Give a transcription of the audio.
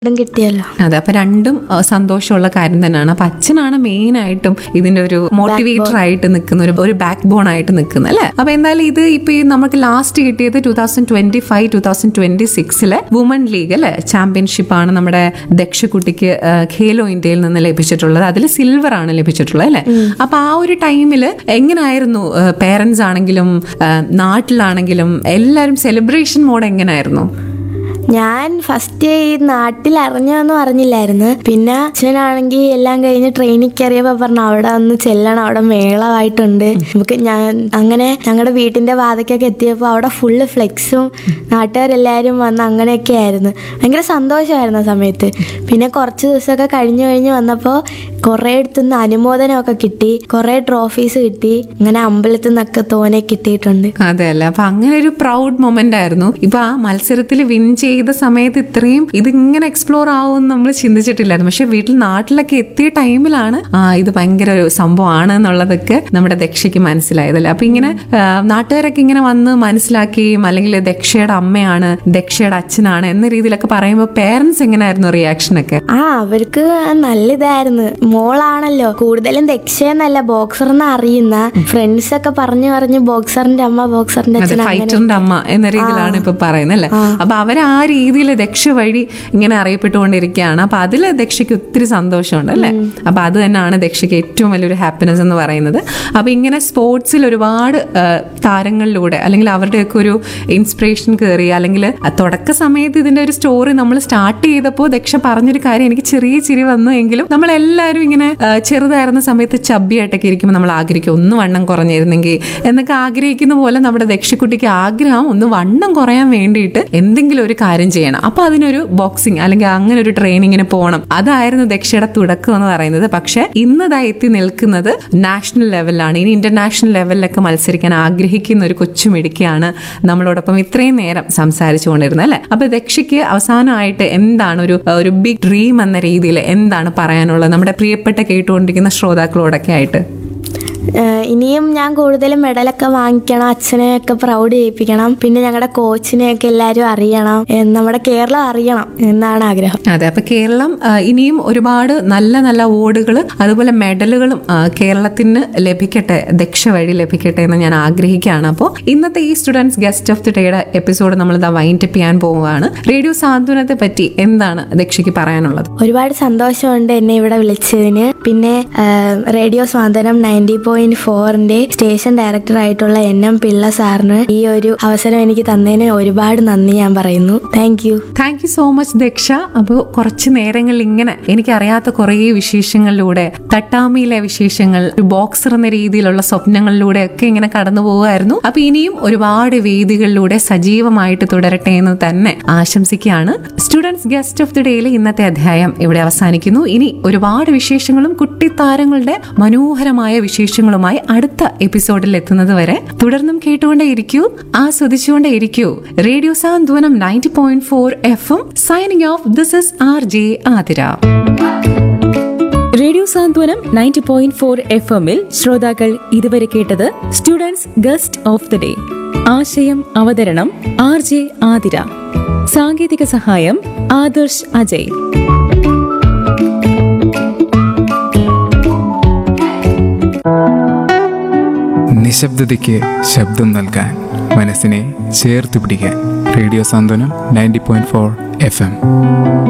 ഇതും കിട്ടിയല്ലോ അതെ അപ്പൊ രണ്ടും ആ, സന്തോഷമുള്ള കാര്യം തന്നെയാണ് അപ്പൊ അച്ഛനാണ് മെയിൻ ആയിട്ടും ഇതിന്റെ ഒരു മോട്ടിവേറ്റർ ആയിട്ട് നിൽക്കുന്ന ഒരു ഒരു ബാക്ക് ബോൺ ആയിട്ട് നിൽക്കുന്നത് അല്ലെ അപ്പൊ എന്തായാലും ഇത് ഇപ്പൊ ഈ നമുക്ക് ലാസ്റ്റ് കിട്ടിയത് two thousand twenty five two thousand twenty സിക്സിലെ വുമൺ ലീഗ് അല്ലെ ചാമ്പ്യൻഷിപ്പ് ആണ് നമ്മുടെ ദക്ഷക്കുട്ടിക്ക് ആ, ഖേലോ ഇന്ത്യയിൽ നിന്ന് ലഭിച്ചിട്ടുള്ളത് അതിൽ സിൽവർ ആണ് ലഭിച്ചിട്ടുള്ളത് അല്ലെ അപ്പൊ ആ ഒരു ടൈമിൽ എങ്ങനായിരുന്നു പേരൻസ് ആണെങ്കിലും ആ, നാട്ടിലാണെങ്കിലും എല്ലാവരും സെലിബ്രേഷൻ മോഡ് എങ്ങനായിരുന്നു ഞാൻ ഫസ്റ്റ് ഈ നാട്ടിൽ അറിഞ്ഞൊന്നും അറിഞ്ഞില്ലായിരുന്നു പിന്നെ അച്ഛനാണെങ്കിൽ എല്ലാം കഴിഞ്ഞ് ട്രെയിനിൽ കയറിയപ്പോൾ പറഞ്ഞു അവിടെ ഒന്ന് ചെല്ലണം അവിടെ മേളമായിട്ടുണ്ട് നമുക്ക് ഞാൻ അങ്ങനെ ഞങ്ങളുടെ വീട്ടിന്റെ വാതക്കൊക്കെ എത്തിയപ്പോൾ അവിടെ ഫുള്ള് ഫ്ലെക്സും നാട്ടുകാരെല്ലാവരും വന്ന് അങ്ങനെയൊക്കെ ആയിരുന്നു ഭയങ്കര സന്തോഷമായിരുന്നു ആ സമയത്ത് പിന്നെ കുറച്ച് ദിവസമൊക്കെ കഴിഞ്ഞ് കഴിഞ്ഞ് വന്നപ്പോൾ കുറേ അടുത്തുനിന്ന് അനുമോദനമൊക്കെ കിട്ടി കുറേ ട്രോഫീസ് കിട്ടി അങ്ങനെ അമ്പലത്തിൽ നിന്നൊക്കെ തോനെ കിട്ടിയിട്ടുണ്ട് അതെ അല്ലേ അപ്പൊ അങ്ങനെ ഒരു പ്രൗഡ് മൊമെന്റ് ആയിരുന്നു ഇപ്പൊ ആ മത്സരത്തിൽ വിൻ ചെയ്ത സമയത്ത് ഇത്രയും ഇതിങ്ങനെ എക്സ്പ്ലോർ ആവും നമ്മൾ ചിന്തിച്ചിട്ടില്ലായിരുന്നു പക്ഷെ വീട്ടിൽ നാട്ടിലൊക്കെ എത്തിയ ടൈമിലാണ് ആ ഇത് ഭയങ്കര ഒരു സംഭവമാണ് എന്നുള്ളതൊക്കെ നമ്മുടെ ദക്ഷയ്ക്ക് മനസ്സിലായതല്ലേ അപ്പൊ ഇങ്ങനെ ആ, നാട്ടുകാരൊക്കെ ഇങ്ങനെ വന്ന് മനസ്സിലാക്കുകയും അല്ലെങ്കിൽ ദക്ഷയുടെ അമ്മയാണ് ദക്ഷയുടെ അച്ഛനാണ് എന്ന രീതിയിലൊക്കെ പറയുമ്പോൾ പേരൻസ് എങ്ങനെയായിരുന്നു റിയാക്ഷൻ ഒക്കെ ആ അവർക്ക് നല്ല ഇതായിരുന്നു മോളാണല്ലോ കൂടുതലും ദക്ഷയെന്നല്ല ബോക്സർ എന്ന് അറിയുന്ന ഫ്രണ്ട്സ് ഒക്കെ പറഞ്ഞു പറഞ്ഞു ബോക്സറിന്റെ അമ്മ ബോക്സറിന്റെ അതെ അച്ഛൻ അങ്ങനെ ഫൈറ്ററിന്റെ അമ്മ എന്ന രീതിയിലാണ് ഇപ്പൊ പറയുന്നത് അല്ലേ അപ്പൊ അവർ ആ രീതിയിൽ ദക്ഷ വഴി ഇങ്ങനെ അറിയപ്പെട്ടുകൊണ്ടിരിക്കുകയാണ് അപ്പൊ അതിൽ ദക്ഷയ്ക്ക് ഒത്തിരി സന്തോഷമുണ്ട് അല്ലേ അപ്പൊ അത് തന്നെയാണ് ദക്ഷയ്ക്ക് ഏറ്റവും വലിയൊരു ഹാപ്പിനെസ് എന്ന് പറയുന്നത് അപ്പൊ ഇങ്ങനെ സ്പോർട്സിൽ ഒരുപാട് ആ, താരങ്ങളിലൂടെ അല്ലെങ്കിൽ അവരുടെയൊക്കെ ഒരു ഇൻസ്പിറേഷൻ കയറി അല്ലെങ്കിൽ തുടക്ക സമയത്ത് ഇതിന്റെ ഒരു സ്റ്റോറി നമ്മൾ സ്റ്റാർട്ട് ചെയ്തപ്പോൾ ദക്ഷ പറഞ്ഞൊരു കാര്യം എനിക്ക് ചെറിയ ചിരി വന്നു എങ്കിലും നമ്മൾ എല്ലാവരും ഇങ്ങനെ ആ, ചെറുതായിരുന്ന സമയത്ത് ചബ്ബിയായിട്ടൊക്കെ ഇരിക്കുമ്പോൾ നമ്മൾ ആഗ്രഹിക്കും ഒന്ന് വണ്ണം കുറഞ്ഞിരുന്നെങ്കിൽ എന്നൊക്കെ ആഗ്രഹിക്കുന്ന പോലെ നമ്മുടെ ദക്ഷക്കുട്ടിക്ക് ആഗ്രഹം ഒന്ന് വണ്ണം കുറയാൻ വേണ്ടിയിട്ട് എന്തെങ്കിലും ഒരു കാര്യം ചെയ്യണം അപ്പൊ അതിനൊരു ബോക്സിങ് അല്ലെങ്കിൽ അങ്ങനെ ഒരു ട്രെയിനിങ്ങിന് പോകണം അതായിരുന്നു ദക്ഷയുടെ തുടക്കം എന്ന് പറയുന്നത് പക്ഷെ ഇന്നതാ എത്തി നിൽക്കുന്നത് നാഷണൽ ലെവലിലാണ് ഇനി ഇന്റർനാഷണൽ ലെവലിലൊക്കെ മത്സരിക്കാൻ ആഗ്രഹിക്കുന്ന ഒരു കൊച്ചുമിടുക്കിയാണ് നമ്മളോടൊപ്പം ഇത്രയും നേരം സംസാരിച്ചു കൊണ്ടിരുന്നത് അല്ലെ അപ്പൊ ദക്ഷയ്ക്ക് അവസാനമായിട്ട് എന്താണ് ഒരു ഒരു ബിഗ് ഡ്രീം എന്ന രീതിയിൽ എന്താണ് പറയാനുള്ളത് നമ്മുടെ പ്രിയപ്പെട്ട കേട്ടുകൊണ്ടിരിക്കുന്ന ശ്രോതാക്കളോടൊക്കെ ആയിട്ട് ഏഹ് ഇനിയും ഞാൻ കൂടുതലും മെഡലൊക്കെ വാങ്ങിക്കണം അച്ഛനെയൊക്കെ പ്രൗഡ് ചെയ്യിപ്പിക്കണം പിന്നെ ഞങ്ങളുടെ കോച്ചിനെയൊക്കെ എല്ലാവരും അറിയണം ഏഹ് നമ്മുടെ കേരളം അറിയണം എന്നാണ് ആഗ്രഹം അതെ അപ്പൊ കേരളം ആ, ഇനിയും ഒരുപാട് നല്ല നല്ല അവാർഡുകൾ അതുപോലെ മെഡലുകളും ആ, കേരളത്തിന് ലഭിക്കട്ടെ ദക്ഷ വഴി ലഭിക്കട്ടെ എന്ന് ഞാൻ ആഗ്രഹിക്കുകയാണ് അപ്പോൾ ഇന്നത്തെ ഈ സ്റ്റുഡൻസ് ഗസ്റ്റ് ഓഫ് ദി ഡേയുടെ എപ്പിസോഡ് നമ്മൾ ഇതാ വൈൻഡ് അപ്പ് ചെയ്യാൻ പോവുകയാണ് റേഡിയോ സാന്ത്വനത്തെ പറ്റി എന്താണ് ദക്ഷയ്ക്ക് പറയാനുള്ളത് ഒരുപാട് സന്തോഷമുണ്ട് എന്നെ ഇവിടെ വിളിച്ചതിന് പിന്നെ ഏഹ് റേഡിയോ സ്വാതന്ത്ര്യം നയൻറ്റി പോയിന്റ് ഫോറിന്റെ സ്റ്റേഷൻ ഡയറക്ടർ ആയിട്ടുള്ള എൻ എം പിള്ള സാറിന് ഈ ഒരു അവസരം എനിക്ക് തന്നതിന് ഒരുപാട് നന്ദി ഞാൻ പറയുന്നു thank you thank you so much Daksha അപ്പോൾ കുറച്ച് നേരങ്ങളിൽ ഇങ്ങനെ എനിക്കറിയാത്ത കുറേ വിശേഷങ്ങളിലൂടെ തട്ടാമിയിലെ വിശേഷങ്ങൾ ഒരു ബോക്സർ എന്ന രീതിയിലുള്ള സ്വപ്നങ്ങളിലൂടെ ഒക്കെ ഇങ്ങനെ കടന്നു പോവുമായിരുന്നു അപ്പൊ ഇനിയും ഒരുപാട് വേദികളിലൂടെ സജീവമായിട്ട് തുടരട്ടെ എന്ന് തന്നെ ആശംസിക്കുകയാണ് സ്റ്റുഡൻസ് ഗസ്റ്റ് ഓഫ് ദി ഡേയിലെ ഇന്നത്തെ അധ്യായം ഇവിടെ അവസാനിക്കുന്നു ഇനി ഒരുപാട് വിശേഷങ്ങളും കുട്ടിത്താരങ്ങളുടെ മനോഹരമായ വിശേഷങ്ങളുമായി അടുത്ത എപ്പിസോഡിൽ എത്തുന്നത് വരെ തുടർന്നും കേട്ടുകൊണ്ടേ ഇരിക്കൂ ആസ്വദിച്ചുകൊണ്ടേ ഇരിക്കൂ radio Santhwanam ninety point four F M signing off this is R J Athira radio Santhwanam ninety point four F എമ്മിൽ ശ്രോതാക്കൾ ഇതുവരെ കേട്ടത് students guest of the day ആശയം അവതരണം ആർ ജെ ആതിര സാങ്കേതിക സഹായം ആദർശ് അജയ് നിശബ്ദതയ്ക്ക് ശബ്ദം നൽകാൻ മനസ്സിനെ ചേർത്ത് പിടിക്കാൻ radio Santhwanam ninety point four F M